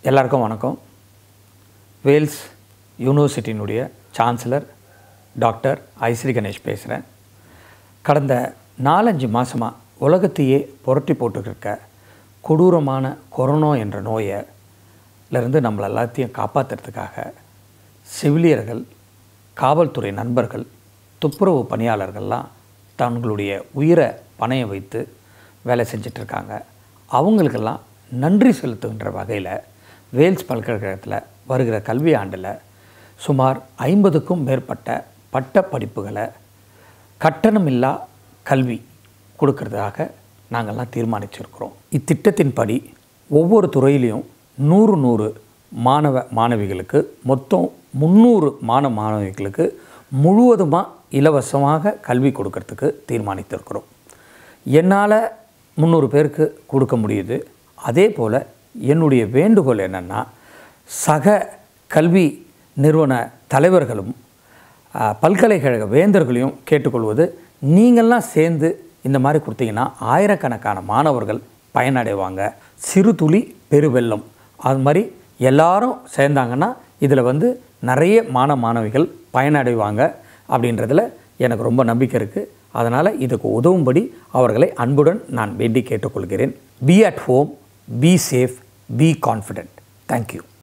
எல்லாருக்கும் வணக்கம் வேல்ஸ் யூனிவர்சிட்டியினுடைய சான்சலர் டாக்டர் ஐஸ்ரீ கணேஷ் பேசுகிறேன் கடந்த நாலஞ்சு மாதமாக உலகத்தையே புரட்டி போட்டுருக்க கொடூரமான கொரோனா என்ற நோயை இருந்து நம்மளை எல்லாத்தையும் காப்பாற்றுறதுக்காக செவிலியர்கள் காவல்துறை நண்பர்கள் துப்புரவு பணியாளர்கள்லாம் தங்களுடைய உயிரை பணைய வைத்து வேலை செஞ்சிட்ருக்காங்க அவங்களுக்கெல்லாம் நன்றி செலுத்துகின்ற வகையில் வேல்ஸ் பல்கலைக்கழகத்தில் வருகிற கல்வி ஆண்டில் சுமார் ஐம்பதுக்கும் மேற்பட்ட பட்ட படிப்புகளை கட்டணமில்லா கல்வி கொடுக்கறதுக்காக நாங்கள்லாம் தீர்மானிச்சிருக்கிறோம் இத்திட்டத்தின்படி ஒவ்வொரு துறையிலையும் நூறு நூறு மாணவ மாணவிகளுக்கு மொத்தம் முந்நூறு மாணவ மாணவிகளுக்கு முழுவதுமாக இலவசமாக கல்வி கொடுக்கறதுக்கு தீர்மானித்திருக்கிறோம் என்னால் முந்நூறு பேருக்கு கொடுக்க முடியுது அதே போல் என்னுடைய வேண்டுகோள் என்னென்னா சக கல்வி நிறுவன தலைவர்களும் அஹ், பல்கலைக்கழக வேந்தர்களையும் கேட்டுக்கொள்வது நீங்கள்லாம் சேர்ந்து இந்த மாதிரி கொடுத்தீங்கன்னா ஆயிரக்கணக்கான மாணவர்கள் பயனடைவாங்க சிறு துளி பெருவெள்ளம் அது மாதிரி எல்லாரும் சேர்ந்தாங்கன்னா இதில் வந்து நிறைய மாணவ மாணவிகள் பயனடைவாங்க அப்படின்றதுல எனக்கு ரொம்ப நம்பிக்கை இருக்குது அதனால் இதுக்கு உதவும்படி அவர்களை அன்புடன் நான் வேண்டி கேட்டுக்கொள்கிறேன் be at home be safe be confident thank you